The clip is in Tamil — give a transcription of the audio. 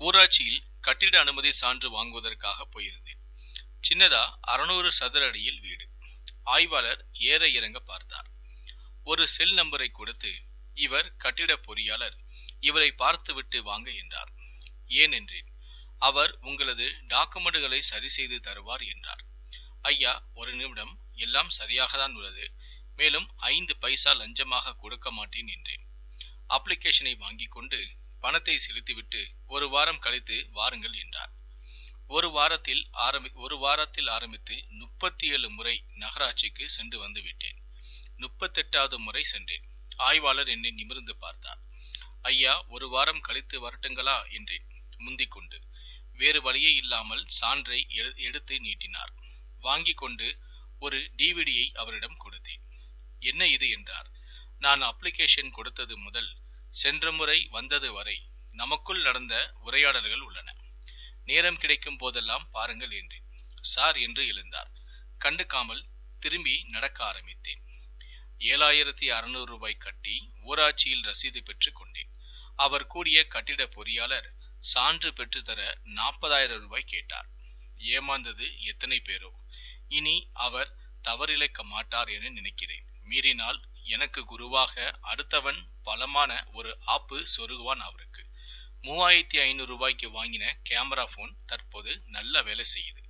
ஊராட்சியில் கட்டிட அனுமதி சான்று வாங்குவதற்காக போயிருந்தேன் சின்னதா அறுநூறு சதுர அடியில் வீடு ஆய்வாளர் ஏற இறங்க பார்த்தார் ஒரு செல் நம்பரை கொடுத்து இவர் கட்டிட பொறியாளர் இவரை பார்த்துவிட்டு வாங்க என்றார் ஏன் என்றேன் அவர் உங்களது டாக்குமெண்ட்டுகளை சரி செய்து தருவார் என்றார் ஐயா ஒரு நிமிடம் எல்லாம் சரியாக தான் உள்ளது மேலும் ஐந்து பைசா லஞ்சமாக கொடுக்க மாட்டேன் என்றேன் அப்ளிகேஷனை வாங்கிக் கொண்டு பணத்தை செலுத்திவிட்டு ஒரு வாரம் கழித்து வாருங்கள் என்றார் ஒரு வாரத்தில் ஆரம்பி ஒரு வாரத்தில் ஆரம்பித்து முப்பத்தி ஏழு முறை நகராட்சிக்கு சென்று வந்து விட்டேன் முப்பத்தெட்டாவது முறை சென்றேன் ஆய்வாளர் என்னை நிமிர்ந்து பார்த்தார் ஐயா ஒரு வாரம் கழித்து வரட்டுங்களா என்றேன் முந்திக் கொண்டு வேறு வழியே இல்லாமல் சான்றை எடு- எடுத்து நீட்டினார் வாங்கிக் கொண்டு ஒரு டிவிடியை அவரிடம் கொடுத்தேன் என்ன இது என்றார் நான் அப்ளிகேஷன் கொடுத்தது முதல் சென்ற முறை வந்தது வரை நமக்குள் நடந்த உரையாடல்கள் உள்ளன நேரம் கிடைக்கும் போதெல்லாம் பாருங்கள் என்றேன் சார் என்று எழுந்தார் கண்டுக்காமல் திரும்பி நடக்க ஆரம்பித்தேன் ஏழாயிரத்தி அறுநூறு ரூபாய் கட்டி ஊராட்சியில் ரசீது பெற்றுக் கொண்டேன் அவர் கூடிய கட்டிட பொறியாளர் சான்று பெற்றுத்தர நாற்பதாயிரம் ரூபாய் கேட்டார் ஏமாந்தது எத்தனை பேரோ இனி அவர் தவறிழைக்க மாட்டார் என நினைக்கிறேன் மீறினால் எனக்கு குருவாக அடுத்தவன் பலமான ஒரு ஆப்பு சொருகுவான் அவருக்கு மூவாயிரத்தி ஐநூறு ரூபாய்க்கு வாங்கின கேமரா போன் தற்போது நல்ல வேலை செய்யுது